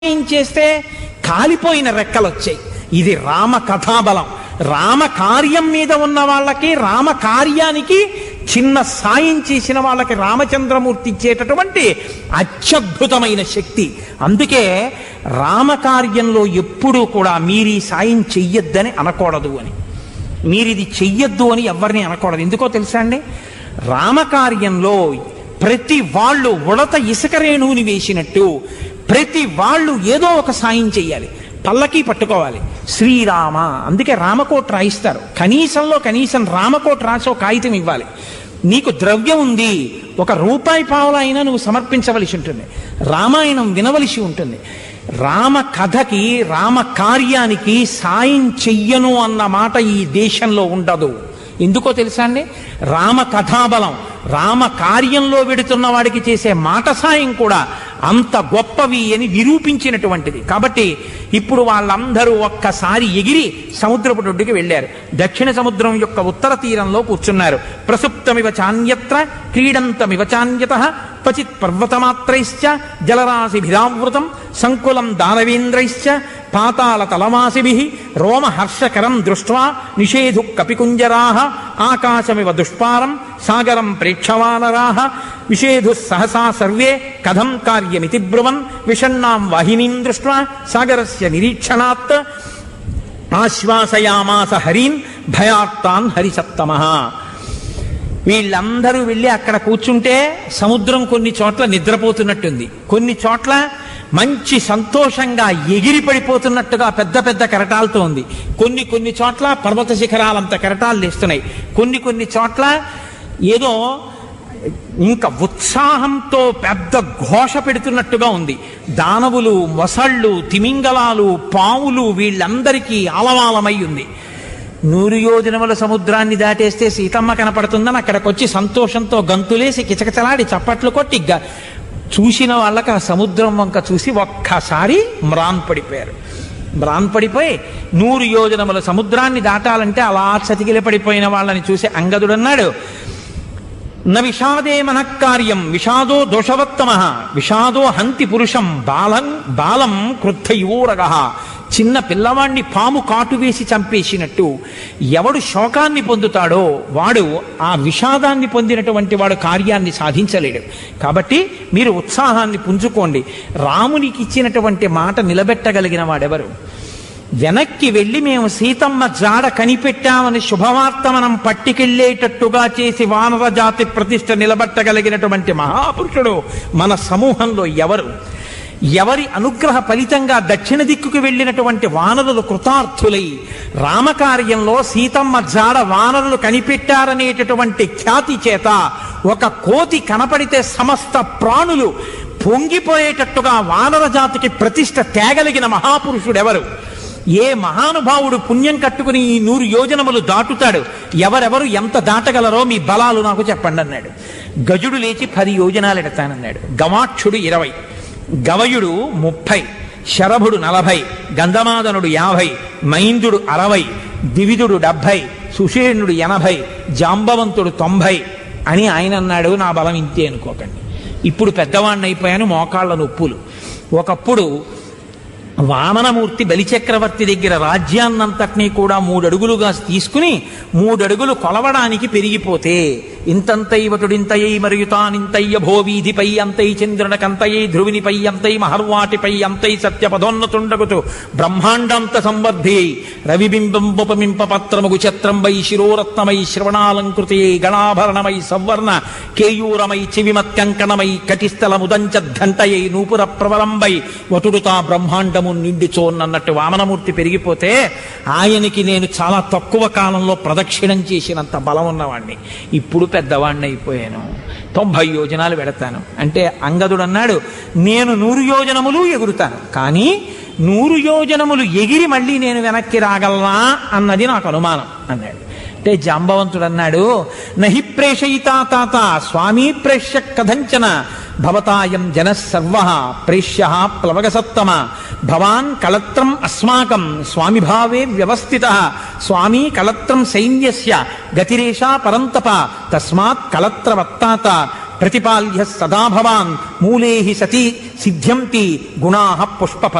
ఏం చేస్తే కాలిపోయిన రెక్కలు వచ్చాయి ఇది రామ కథాబలం రామ కార్యం మీద ఉన్న వాళ్ళకి రామ కార్యానికి చిన్న సాయం చేసిన వాళ్ళకి రామచంద్రమూర్తి ఇచ్చేటటువంటి అత్యద్భుతమైన శక్తి అందుకే రామకార్యంలో ఎప్పుడూ కూడా మీరు ఈ సాయం చెయ్యొద్దని అనకూడదు అని మీరు ఇది చెయ్యొద్దు అని ఎవరిని అనకూడదు ఎందుకో తెలుసా అండి రామకార్యంలో ప్రతి వాళ్ళు ఉడత ఇసుక రేణువుని వేసినట్టు ప్రతి వాళ్ళు ఏదో ఒక సాయం చెయ్యాలి పల్లకి పట్టుకోవాలి శ్రీరామ అందుకే రామకోట్ రాయిస్తారు కనీసంలో కనీసం రామకోట్ రాసి ఒక కాగితం ఇవ్వాలి నీకు ద్రవ్యం ఉంది ఒక రూపాయి పావుల అయినా నువ్వు సమర్పించవలసి ఉంటుంది రామాయణం వినవలసి ఉంటుంది రామ కథకి రామ కార్యానికి సాయం చెయ్యను అన్న మాట ఈ దేశంలో ఉండదు ఎందుకో తెలుసా అండి రామ కథాబలం రామ కార్యంలో వెడుతున్న వాడికి చేసే మాట సాయం కూడా అంత గొప్పవి అని నిరూపించినటువంటిది కాబట్టి ఇప్పుడు వాళ్ళందరూ ఒక్కసారి ఎగిరి సముద్రపు ఒడ్డుకి వెళ్ళారు దక్షిణ సముద్రం యొక్క ఉత్తర తీరంలో కూర్చున్నారు ప్రసుప్తమివ చాన్యత్ర క్రీడంతమివ చాన్యత క్వచిత్ పర్వతమాత్రైశ్చ జలరాశిభిరావృతం సంకులం దానవేంద్రైశ్చ పాతాళ తలమాసిభి రోమహర్షకరం దృష్ట్వా నిషేధు కపికుంజరా ఆకాశమివ దుష్పారం సాగరం ప్రేక్షవానరా విషేధు సహసా సర్వే కథం కార్యమితి బ్రువన్ విషణ్ణాం వాహినీం దృష్ట్వా సాగరస్య నిరీక్షణాత్ ఆశ్వాసయామాస హరీన్ భయార్తాన్ హరిసత్తమ వీళ్ళందరూ వెళ్ళి అక్కడ కూర్చుంటే సముద్రం కొన్ని చోట్ల నిద్రపోతున్నట్టుంది కొన్ని చోట్ల మంచి సంతోషంగా ఎగిరి పడిపోతున్నట్టుగా పెద్ద పెద్ద కెరటాలతో ఉంది కొన్ని కొన్ని చోట్ల పర్వత శిఖరాలంత కెరటాలు లేస్తున్నాయి కొన్ని కొన్ని చోట్ల ఏదో ఇంకా ఉత్సాహంతో పెద్ద ఘోష పెడుతున్నట్టుగా ఉంది దానవులు మొసళ్ళు తిమింగలాలు పావులు వీళ్ళందరికీ ఆలవాలమై ఉంది నూరు యోజనముల సముద్రాన్ని దాటేస్తే సీతమ్మ కనపడుతుందని అక్కడికి వచ్చి సంతోషంతో గంతులేసి కిచకిచలాడి చప్పట్లు కొట్టి గ- చూసిన వాళ్ళకి ఆ సముద్రం వంక చూసి ఒక్కసారి మ్రాన్ పడిపోయారు మ్రాన్ పడిపోయి నూరు యోజనముల సముద్రాన్ని దాటాలంటే అలా చతికిల పడిపోయిన వాళ్ళని చూసి అంగదుడన్నాడు న విషాదే మనఃకార్యం విషాదో దోషవత్తమ విషాదో హంతి పురుషం బాలం బాలం క్రుద్ధయోరగ చిన్న పిల్లవాణ్ణి పాము కాటు వేసి చంపేసినట్టు ఎవడు శోకాన్ని పొందుతాడో వాడు ఆ విషాదాన్ని పొందినటువంటి వాడు కార్యాన్ని సాధించలేడు కాబట్టి మీరు ఉత్సాహాన్ని పుంజుకోండి రామునికి ఇచ్చినటువంటి మాట నిలబెట్టగలిగిన వాడెవరు వెనక్కి వెళ్ళి మేము సీతమ్మ జాడ కనిపెట్టామని శుభవార్త మనం పట్టికెళ్ళేటట్టుగా చేసి వానర జాతి ప్రతిష్ట నిలబెట్టగలిగినటువంటి మహాపురుషుడు మన సమూహంలో ఎవరు ఎవరి అనుగ్రహ ఫలితంగా దక్షిణ దిక్కుకు వెళ్ళినటువంటి వానరులు కృతార్థులై రామకార్యంలో సీతమ్మ జాడ వానరులు కనిపెట్టారనేటటువంటి ఖ్యాతి చేత ఒక కోతి కనపడితే సమస్త ప్రాణులు పొంగిపోయేటట్టుగా వానర జాతికి ప్రతిష్ట తేగలిగిన మహాపురుషుడెవరు ఏ మహానుభావుడు పుణ్యం కట్టుకుని ఈ నూరు యోజనములు దాటుతాడు ఎవరెవరు ఎంత దాటగలరో మీ బలాలు నాకు చెప్పండి అన్నాడు గజుడు లేచి పది యోజనాలు ఎడతానన్నాడు గవాక్షుడు ఇరవై గవయుడు ముప్పై శరభుడు నలభై గంధమాదనుడు యాభై మైందుడు అరవై దివిదుడు డెబ్భై సుషేణుడు ఎనభై జాంబవంతుడు తొంభై అని ఆయన అన్నాడు నా బలం ఇంతే అనుకోకండి ఇప్పుడు పెద్దవాడిని అయిపోయాను మోకాళ్ళ నొప్పులు ఒకప్పుడు వామనమూర్తి బలిచక్రవర్తి దగ్గర రాజ్యాన్నంతటినీ కూడా మూడడుగులుగా తీసుకుని మూడడుగులు కొలవడానికి పెరిగిపోతే ఇంతంతైవటుడింతయై మరియు తానింతయ్య భోవీధిపై అంతై చంద్రునకంతయై ధ్రువినిపై అంతై మహర్వాటిపై అంతై సత్యపదోన్నతుండగుతు బ్రహ్మాండాంత సంవర్ధి రవిబింబంబుపమింప పత్రముగు ఛత్రంబై శిరోరత్నమై శ్రవణాలంకృతయై గణాభరణమై సవర్ణ కేయూరమై చివిమత్కంకణమై కటిస్థల ముదంచద్ఘంటయై నూపుర ప్రబలంబై వటుడుతా బ్రహ్మాండము నిండి చోన్నన్నట్టు వామనమూర్తి పెరిగిపోతే ఆయనకి నేను చాలా తక్కువ కాలంలో ప్రదక్షిణం చేసినంత బలం ఉన్నవాణ్ణి ఇప్పుడు పెద్దవాణ్ణి అయిపోయాను తొంభై యోజనాలు పెడతాను అంటే అంగదుడు అన్నాడు నేను నూరు యోజనములు ఎగురుతాను కానీ నూరు యోజనములు ఎగిరి మళ్ళీ నేను వెనక్కి రాగలనా అన్నది నాకు అనుమానం అన్నాడు అంటే జాంబవంతుడు అన్నాడు నహి ప్రేషయితా తాత స్వామి ప్రేష్య కథంచన భవతాయం జన సర్వ ప్రేష్య ప్లవగసత్తమ భవాన్ కళత్రం అస్మాకం స్వామి భావే వ్యవస్థిత స్వామి కళత్రం సైన్యస్య గతిరేషా పరంతప తస్మాత్ కళత్రవత్తాత ప్రతిపాల్య సదా భవాన్ మూలేహి సతి సిద్ధ్యంతి గుణా పుష్ప